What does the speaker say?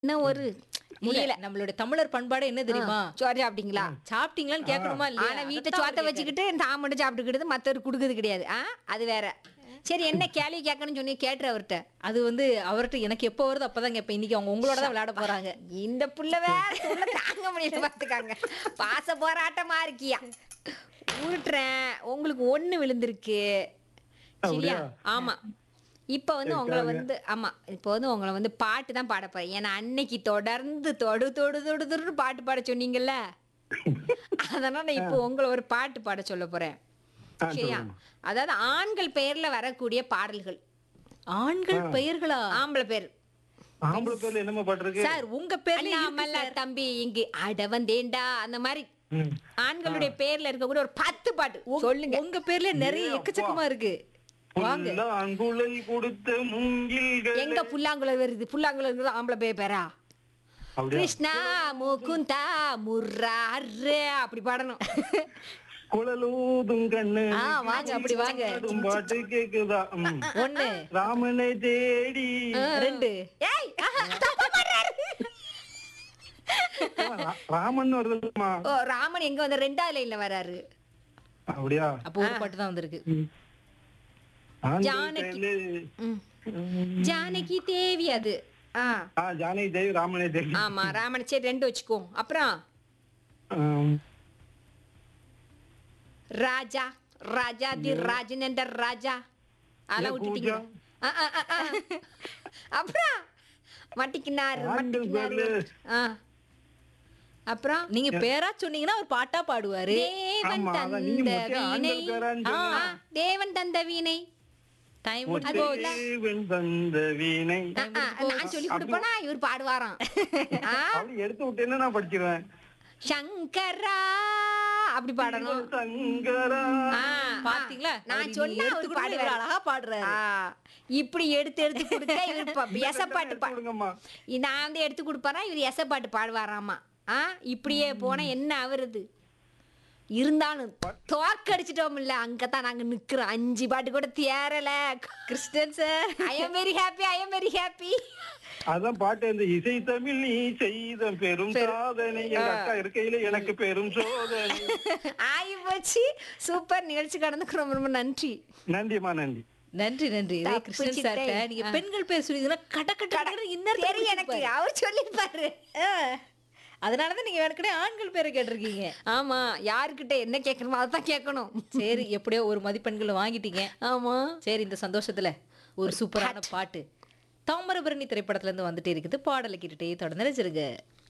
என்ன ஒரு இல்ல நம்மளோட தமிழர் பண்பாடு என்ன தெரியுமா சோறு சாப்பிட்டீங்களா சாப்பிட்டீங்களான்னு கேட்கணுமா இல்லையா ஆனா வீட்டை அதைத்தான் சோத்த அவர் வச்சுக்கிட்டு தான் மட்டும் சாப்பிட்டுக்கிட்டு மத்தவர் குடுக்குறது கிடையாது ஆ அது வேற சரி என்ன கேள்வி கேட்கணும்னு சொன்னி கேட்டுரு அவர்கிட்ட அது வந்து அவர்கிட்ட எனக்கு எப்போ வருது அப்பதான் கேட்பேன் இன்னைக்கு அவங்க உங்களோட தான் விளையாட போறாங்க இந்த புள்ள வேற சொல்ல தாங்க முடியல பார்த்துக்காங்க பாச போராட்டமா இருக்கியா உருட்டுறேன் உங்களுக்கு ஒண்ணு விழுந்திருக்கு சரியா ஆமா இப்ப வந்து உங்களை வந்து ஆமா இப்போ வந்து உங்களை வந்து பாட்டு தான் பாட போறேன் ஏன்னா அன்னைக்கு தொடர்ந்து தொடு தொடு தொடு தொடு பாட்டு பாட சொன்னீங்கல்ல அதனால நான் இப்போ உங்களை ஒரு பாட்டு பாட சொல்ல போறேன் ஆ, சரியா சொல்லுங்க. அதாவது ஆண்கள் பெயர்ல வரக்கூடிய பாடல்கள் ஆண்கள் பெயர்களா ஆம்பளை பேர் ஆம்பளை பேர்ல என்னமா பாட்டு இருக்கு சார் உங்க பேர்ல இருக்கு அண்ணாமல்ல தம்பி இங்கு அட வந்தேன்டா அந்த மாதிரி ம். ஆண்களுடைய பேர்ல இருக்கக்கூடிய ஒரு பத்து பாட்டு சொல்லுங்க உங்க பேர்ல நிறைய ஏ, எக்கச்சக்கமா இருக்கு வாங்க புல்லாங்குழல் கொடுத்த மூங்கில்கள் எங்க புல்லாங்குழல் வருது புல்லாங்குழல் ஆம்பளை பேர் பேரா அப்படியா கிருஷ்ணா முகுந்தா முர்ராரு அப்படி பாடணும் குழலூதும் கண்ணு ஆ, வாங்க, அப்படி வாங்க. ஆடும் பாட்டு கேக்குதா ம். ஒண்ணு ராமனை தேடி ரெண்டு ஏய் ஆஹா, தப்பா பாடுறாரு. ரா- ராமன் வருதுமா ஓ ராமன் எங்க வந்து ரெண்டாவது லைன்ல வராரு அப்படியா அப்போ ஒரு பாட்டு தான் வந்திருக்கு ம். ஆண்கள் ஜானகி. பேர்ல- ம். ம். ஜானகி தேவி அது ஆ ஆ ஜானகி தேவி ராமனை தேவி ஆமா ராமன் சரி ரெண்டு வச்சுக்கோ அப்புறம் ஆம். ராஜா ராஜா தி ராஜன் என்ற ராஜா அதெல்லாம் ஏ, விட்டுட்டீங்க பூஜா. ஆ, ஆ, ஆ, ஆ. அப்புறம் மட்டிக்கினாரு ஆண்கள் மட்டிக்கினாரு பேர்ல- ஆ அப்புறம் நீங்க பேரா சொன்னீங்கன்னா ஒரு பாட்டா பாடுவாரு தேவன் ஆமா, அதான் நீங்க தந்த மொத்தம் வீணை ஆண்கள் பேரான்னு ஆ, சொன்னீங்க. தேவன் தந்த வீணை டைம் தேவன் தந்த வீணை ஆ, ஆ, நான் சொல்லி கொடுப்பேனா இவர் பாடுவாராம் ஆ, அப்படி எடுத்து விட்டேன்னா நான் படிச்சிருவேன் சங்கரா அப்படி பாடணும் சங்கரா ஆ, பாத்தீங்களா நான் அவர் சொன்னா நீ அவரு எடுத்துக்கொண்டு பாடுவாரு. இவ்வளவு அழகா பாடுறாரு ஆ, இப்படி எடுத்து எடுத்து கொடுத்தா இவர் ப- எசப்பாட்டு பா கொடுங்கம்மா நான் வந்து எடுத்து கொடுப்பாரா இவர் எசப்பாட்டு பாடுவாராமா ஆ இப்படியே போனா என்ன ஆவறது இருந்தாலும் தோற்கடிச்சிட்டோம் இல்ல அங்கதான் நாங்க நிக்கிறோம் அஞ்சு பாட்டு கூட தேரல Christian sir I am very happy I am very happy அதான் பாட்டு இந்த இசை தமிழ் நீ செய்த பெரும் சாதனை எங்க அக்கா இருக்கையில எனக்கு பெரும் சோதனை ஆகி போச்சு சூப்பர் நிகழ்ச்சி கடந்துக்கு ரொம்ப ரொம்ப நன்றி நன்றிம்மா நன்றி நன்றி நன்றி இதே கிருஷ்ணன் தப்பிச்சிட்டேன். சார்ட்ட நீங்க பெண்கள் பேர் சொன்னீங்கன்னா கட கட கடன்னு இன்னர் தெரியும் எனக்கு அவர் சொல்லிருப்பாரு அதனாலதான் நீங்க ஏற்கனவே ஆண்கள் பேரை கேட்டிருக்கீங்க ஆமா யாருக்கிட்ட என்ன கேட்கணுமோ அதான் கேட்கணும் சரி எப்படியோ ஒரு மதிப்பெண்களை வாங்கிட்டீங்க ஆமா சரி இந்த சந்தோஷத்துல ஒரு சூப்பரான பாட்டு தாமிரபரணி திரைப்படத்துல இருந்து வந்துட்டே இருக்குது பாடலை கேட்டுட்டே தொடர்ந்து நினைச்சிருங்க